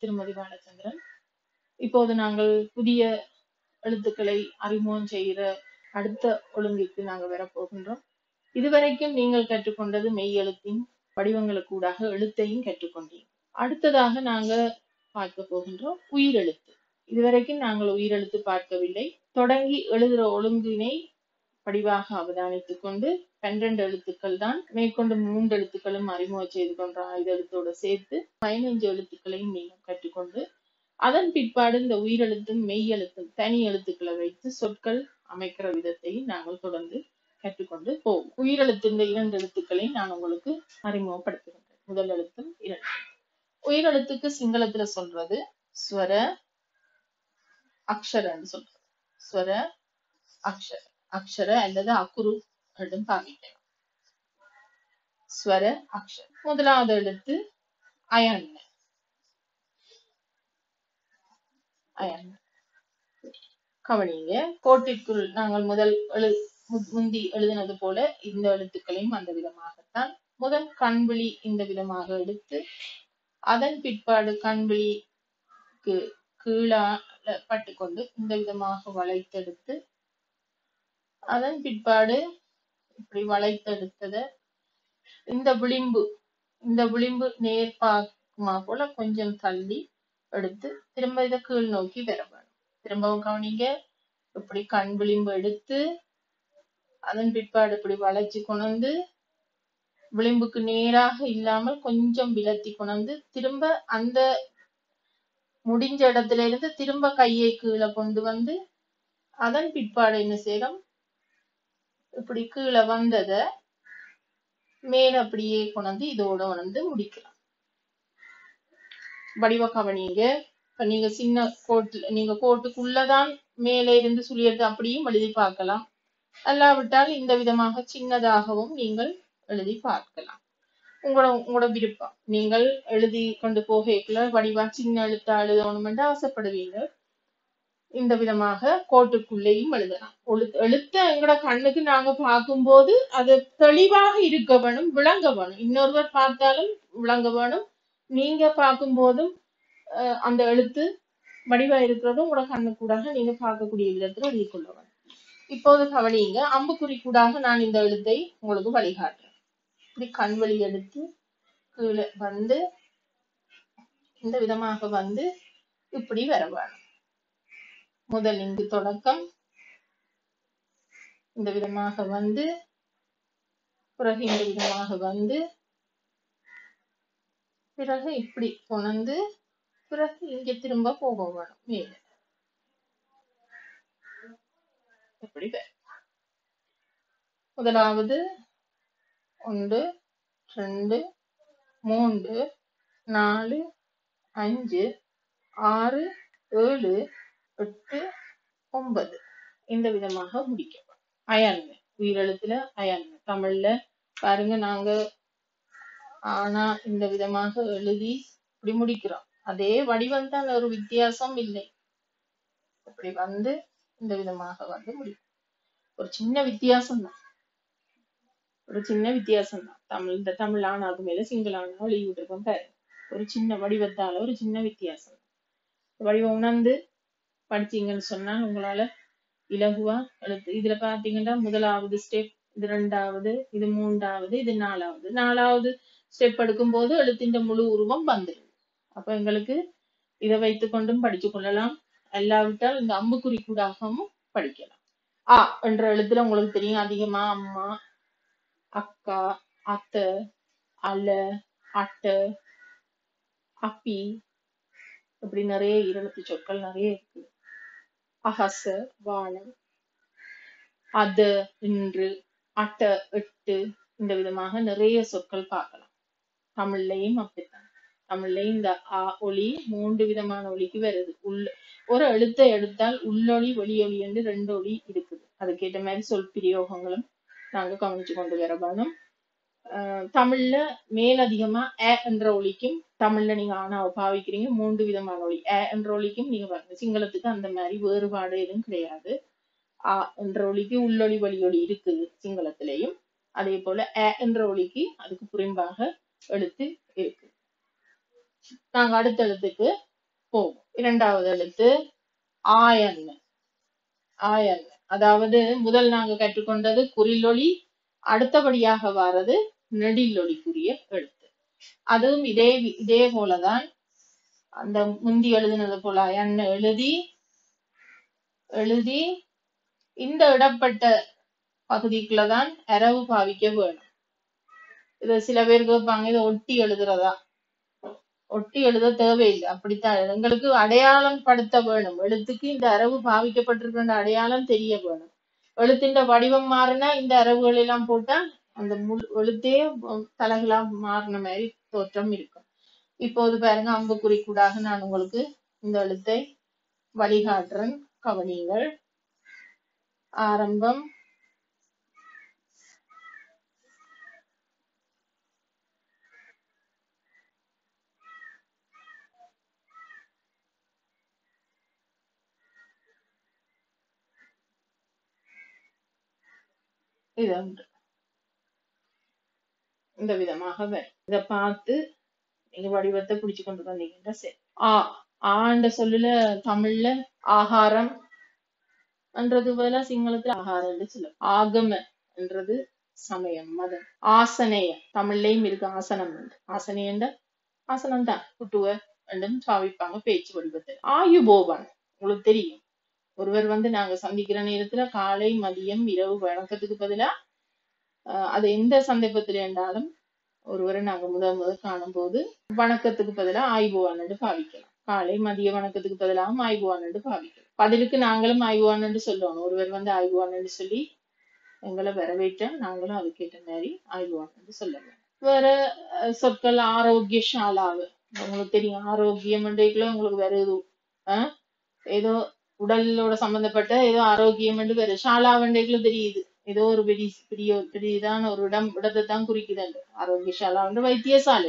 திருமதி பாலச்சந்திரன் இப்போது நாங்கள் புதிய எழுத்துக்களை அறிமுகம் செய்கிற அடுத்த ஒழுங்கிற்கு நாங்கள் வரப்போகின்றோம் இதுவரைக்கும் நீங்கள் கற்றுக்கொண்டது மெய் எழுத்தின் வடிவங்களுக்கூடாக எழுத்தையும் கற்றுக்கொண்டீங்க அடுத்ததாக நாங்க பார்க்க போகின்றோம் உயிரெழுத்து இதுவரைக்கும் நாங்கள் உயிரெழுத்து பார்க்கவில்லை தொடங்கி எழுதுற ஒழுங்கினை படிவாக அவதானித்துக் கொண்டு பன்னிரண்டு எழுத்துக்கள் தான் மேற்கொண்டு மூன்று எழுத்துக்களும் அறிமுகம் செய்து கொண்ட ஆயுத எழுத்தோடு சேர்த்து பதினைஞ்சு எழுத்துக்களையும் நீங்கள் கற்றுக்கொண்டு அதன் பிற்பாடு இந்த உயிரெழுத்தும் மெய் எழுத்தும் தனி எழுத்துக்களை வைத்து சொற்கள் அமைக்கிற விதத்தையும் நாங்கள் தொடர்ந்து கற்றுக்கொண்டு போவோம் உயிரெழுத்து இந்த இரண்டு எழுத்துக்களை நான் உங்களுக்கு அறிமுகப்படுத்துகின்றேன் முதல் எழுத்தும் இரண்டு உயிரெழுத்துக்கு சிங்களத்துல சொல்றது ஸ்வர அக்ஷரன்னு சொல்றது ஸ்வர அக்ஷர அக்ஷர அல்லது அக்குரு ரெண்டும் காமிக்கலாம் ஸ்வர அக்ஷர் முதலாவது எழுத்து அயன் அயன் கவனிங்க கோட்டிற்குள் நாங்கள் முதல் எழு மு- முந்தி எழுதினது போல இந்த எழுத்துக்களையும் அந்த விதமாகத்தான் முதல் கண்விழி இந்த விதமாக எடுத்து அதன் பிற்பாடு கண்விழிக்கு கீழால பட்டுக்கொண்டு இந்த விதமாக வளைத்தெடுத்து அதன் பிற்பாடு இப்படி வளைத்தெடுத்தத இந்த விளிம்பு இந்த விளிம்பு நேர்பாக்குமா போல கொஞ்சம் தள்ளி எடுத்து திரும்ப இதை கீழ் நோக்கி வர வேணும் திரும்பவும் கவனிங்க இப்படி கண் விளிம்பு எடுத்து அதன் பிற்பாடு இப்படி வளைச்சு கொண்டு விளிம்புக்கு நேராக இல்லாமல் கொஞ்சம் விலத்தி கொண்டு திரும்ப அந்த முடிஞ்ச இடத்துல இருந்து திரும்ப கையை கீழே கொண்டு வந்து அதன் பிற்பாடு என்ன செய்யறோம் இப்படி கீழே வந்தத மேல அப்படியே கொண்டு இதோட வந்து முடிக்கலாம் வடிவ கவனிங்க இப்ப நீங்க சின்ன கோட்டுல நீங்க கோட்டுக்குள்ளதான் மேலே இருந்து சுழியறது அப்படியும் எழுதி பார்க்கலாம் அல்லாவிட்டால் இந்த விதமாக சின்னதாகவும் நீங்கள் எழுதி பார்க்கலாம் உங்களோட உங்களோட விருப்பம் நீங்கள் எழுதி கொண்டு போகல வடிவா சின்ன எழுத்தா எழுதணும் என்று ஆசைப்படுவீங்க இந்த விதமாக கோட்டுக்குள்ளேயும் எழுதலாம் ஒழு- எழுத்த எங்களோட கண்ணுக்கு நாங்க பார்க்கும்போது அது தெளிவாக இருக்க வேணும் விளங்க வேணும் இன்னொருவர் பார்த்தாலும் விளங்க வேணும் நீங்க பார்க்கும்போதும் அஹ், அந்த எழுத்து வடிவா இருக்கிறதும் உங்களோட கண்ணுக்கூடாக நீங்க பார்க்கக்கூடிய விதத்துல எழுதி கொள்ள வேணும் இப்போது கவனிங்க அம்புக்குறி கூடாக நான் இந்த எழுத்தை உங்களுக்கு வழிகாட்டுறேன் இப்படி கண் வழி எடுத்து கீழே வந்து இந்த விதமாக வந்து இப்படி வர வேணும் முதல் இங்கு தொடக்கம் இந்த விதமாக வந்து பிறகு இந்த விதமாக வந்து பிறகு இப்படி கொண்டு பிறகு இங்க திரும்ப போக வேணும் மேலே இப்படி வரும். முதலாவது ஒன்று ரெண்டு மூன்று நாலு அஞ்சு ஆறு ஏழு எட்டு ஒன்பது இந்த விதமாக முடிக்கப்படும் அயன் உயிரெழுத்துல அயன் தமிழ்ல பாருங்க நாங்க ஆனா இந்த விதமாக எழுதி இப்படி முடிக்கிறோம் அதே வடிவம் தான் ஒரு வித்தியாசம் இல்லை இப்படி வந்து இந்த விதமாக வந்து முடிக்கும் ஒரு சின்ன வித்தியாசம் தான் ஒரு சின்ன வித்தியாசம் தான் தமிழ் இந்த தமிழ் ஆனாக்கு மேல சிங்கள ஆனா எழுதி விட்டுருக்கோம் பாரு ஒரு சின்ன வடிவத்தால ஒரு சின்ன வித்தியாசம் வடிவம் உணர்ந்து படிச்சீங்கன்னு சொன்னா உங்களால இலகுவா எழுத்து இதுல பாத்தீங்கன்னா முதலாவது ஸ்டெப் இது ரெண்டாவது இது மூன்றாவது இது நாலாவது நாலாவது ஸ்டெப் எடுக்கும்போது எழுத்தின் முழு உருவம் வந்துடும் அப்ப எங்களுக்கு இதை வைத்துக் கொண்டும் படிச்சு கொள்ளலாம் அல்லாவிட்டால் இந்த அம்புக்குறி கூடாகவும் படிக்கலாம் ஆ என்ற எழுத்துல உங்களுக்கு தெரியும் அதிகமா அம்மா அக்கா அத்தை அல அட்டை அப்பி இப்படி நிறைய ஈரெழுத்து சொற்கள் நிறைய இருக்கு அகச வானம் அது இன்று அட்ட எட்டு இந்த விதமாக நிறைய சொற்கள் பார்க்கலாம் தமிழ்லையும் அப்படித்தான் தமிழ்லையும் இந்த ஆ ஒளி மூன்று விதமான ஒலிக்கு வருது உள்ள ஒரு எழுத்தை எடுத்தால் உள்ளொளி வெளியொலி என்று ரெண்டு ஒளி இருக்குது அதுக்கேற்ற மாதிரி சொல் பிரயோகங்களும் நாங்க கவனிச்சு கொண்டு வர வேணும் ஆஹ் தமிழ்ல மேலதிகமா அ என்ற ஒலிக்கும் தமிழ்ல நீங்க ஆனாவை பாவிக்கிறீங்க மூன்று விதமான ஒலி அ என்ற ஒலிக்கும் நீங்க பாருங்க சிங்களத்துக்கு அந்த மாதிரி வேறுபாடு எதுவும் கிடையாது ஆ என்ற ஒலிக்கு உள்ளொளி வெளியொலி இருக்குது சிங்களத்திலையும் அதே போல அ என்ற ஒலிக்கு அதுக்கு புறம்பாக எழுத்து இருக்கு நாங்க அடுத்த எழுத்துக்கு போகும் இரண்டாவது எழுத்து ஆயன் ஆயன் அதாவது முதல் நாங்க கற்றுக்கொண்டது குறிலொளி அடுத்தபடியாக வர்றது நெடிலொலிக்குரிய எழுத்து அதுவும் இதே வி- இதே போலதான் அந்த முந்தி எழுதினது போல அயன் எழுதி எழுதி இந்த இடப்பட்ட பகுதிக்குள்ளதான் அரவு பாவிக்க வேணும் இது சில பேர் கேட்பாங்க இதை ஒட்டி எழுதுறதா ஒட்டி எழுத தேவையில்லை அப்படித்தான் எழுது. எங்களுக்கு அடையாளம் படுத்த வேணும் எழுத்துக்கு இந்த அரவு பாவிக்கப்பட்டிருக்கின்ற அடையாளம் தெரிய வேணும் எழுத்தின் வடிவம் மாறினா இந்த அரவுகள் எல்லாம் போட்டா அந்த முழு எழுத்தே தலகளா மாறின மாதிரி தோற்றம் இருக்கும் இப்போது பாருங்க அம்புக்குறி கூடாக நான் உங்களுக்கு இந்த எழுத்தை வழிகாட்டுறேன் கவனியுங்கள் ஆரம்பம் இது ஒன்று இந்த விதமாக வரும் இத பார்த்து நீங்க வடிவத்தை பிடிச்சு கொண்டு வந்தீங்கன்னா சரி ஆ ஆண்ட சொல்லுல தமிழ்ல ஆகாரம் என்றது பதிலா சிங்களத்துல ஆகாரம் சொல்லும் ஆகம என்றது சமயம் மதம் ஆசனேய தமிழ்லயும் இருக்கு ஆசனம் என்று ஆசனேயண்ட ஆசனம் தான் குட்டுவ என்றும் பாவிப்பாங்க பேச்சு வடிவத்தில் ஆயுபோவன் உங்களுக்கு தெரியும் ஒருவர் வந்து நாங்க சந்திக்கிற நேரத்துல காலை மதியம் இரவு வணக்கத்துக்கு பதிலா ஆஹ் அது எந்த சந்தர்ப்பத்துல இருந்தாலும் ஒருவரை நாங்க முதல் முதல் காணும் போது வணக்கத்துக்கு பதிலா ஆய்வுவான்னு பாவிக்கலாம் காலை மதிய வணக்கத்துக்கு பதிலாகவும் ஆய்வுவான்னு பாவிக்கலாம் பதிலுக்கு நாங்களும் ஆய்வுவான்னு சொல்லணும் ஒருவர் வந்து ஆய்வுவான்னு சொல்லி எங்களை வரவேற்ற நாங்களும் அதுக்கேற்ற மாதிரி ஆய்வுவான்னு சொல்லணும் வேற அஹ், சொற்கள் ஆரோக்கிய ஷாலாவு உங்களுக்கு தெரியும் ஆரோக்கியம் உங்களுக்கு வேற எதுவும் ஆஹ் ஏதோ உடலோட சம்பந்தப்பட்ட ஏதோ ஆரோக்கியம் என்று வேற ஷாலா வண்டைகளும் தெரியுது ஏதோ ஒரு பெரிய பெரிய பெரியதான ஒரு இடம் இடத்தை தான் குறிக்குது ஆரோக்கிய ஷாலா வந்து வைத்தியசாலை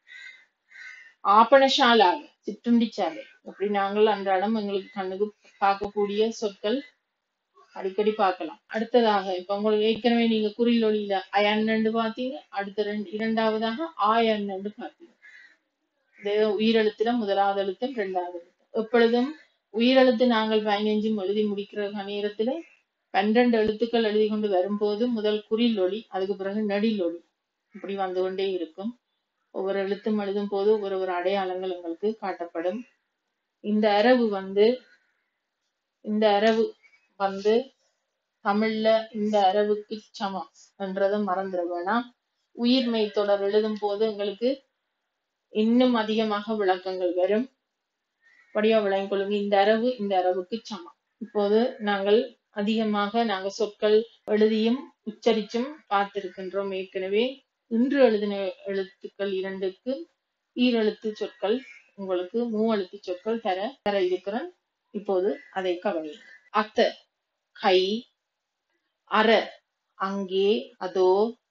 ஆப்பணசாலா சிற்றுண்டிச்சாலை அப்படி நாங்கள் அன்றாடம் எங்களுக்கு கண்ணுக்கு பார்க்கக்கூடிய சொற்கள் அடிக்கடி பார்க்கலாம் அடுத்ததாக இப்ப உங்களுக்கு ஏற்கனவே நீங்க குறிலொளியில அயன்னு பார்த்தீங்க அடுத்த ரெண்டு இரண்டாவதாக ஆயன்னு பார்த்தீங்க இது உயிரெழுத்துல முதலாவது எழுத்தும் இரண்டாவது எழுத்தும் எப்பொழுதும் உயிரெழுத்து நாங்கள் பதினைஞ்சும் எழுதி முடிக்கிற நேரத்துல பன்னிரண்டு எழுத்துக்கள் எழுதி கொண்டு வரும்போது முதல் குறில் ஒளி அதுக்கு பிறகு நெடில் ஒளி இப்படி வந்து கொண்டே இருக்கும் ஒவ்வொரு எழுத்தும் எழுதும் போது ஒரு ஒரு அடையாளங்கள் எங்களுக்கு காட்டப்படும் இந்த அரவு வந்து இந்த அரவு வந்து தமிழ்ல இந்த அரவுக்கு சமம் என்றதை மறந்துட வேணாம் உயிர்மை தொடர் எழுதும் போது எங்களுக்கு இன்னும் அதிகமாக விளக்கங்கள் வரும் படியா விளங்கிக் கொள்ளுங்க இந்த அரவு இந்த அரவுக்கு சமம் இப்போது நாங்கள் அதிகமாக நாங்கள் சொற்கள் எழுதியும் உச்சரிச்சும் பார்த்திருக்கின்றோம் ஏற்கனவே இன்று எழுதின எழுத்துக்கள் இரண்டுக்கு ஈரெழுத்து சொற்கள் உங்களுக்கு மூவெழுத்து சொற்கள் தர தர இருக்கிறேன் இப்போது அதை கவனியுங்கள் அத்த கை அற அங்கே அதோ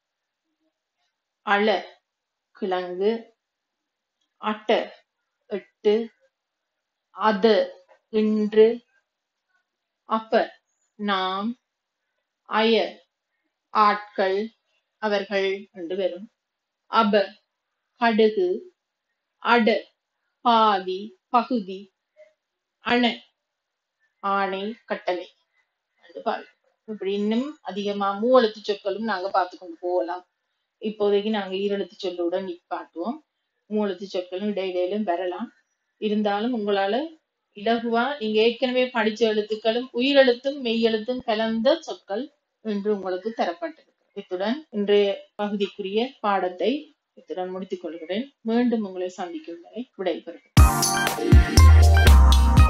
அழ கிழங்கு அட்ட எட்டு அது இன்று அப்ப நாம் அய ஆட்கள் அவர்கள் என்று வரும் அப கடுகு அட பாதி பகுதி அண ஆணை கட்டளை என்று பாருங்க இப்படி இன்னும் அதிகமா மூவெழுத்து சொற்களும் நாங்க பார்த்து கொண்டு போகலாம் இப்போதைக்கு நாங்க ஈரெழுத்து சொல்லுடன் நிப்பாட்டுவோம் மூவெழுத்து சொற்களும் இடையிடையிலும் வரலாம் இருந்தாலும் உங்களால இலகுவா நீங்க ஏற்கனவே படிச்ச எழுத்துக்களும் உயிரெழுத்தும் மெய்யெழுத்தும் கலந்த சொற்கள் என்று உங்களுக்கு தரப்பட்டிருக்கு இத்துடன் இன்றைய பகுதிக்குரிய பாடத்தை இத்துடன் முடித்துக் கொள்கிறேன் மீண்டும் உங்களை சந்திக்கும் வரை விடைபெறுகிறேன்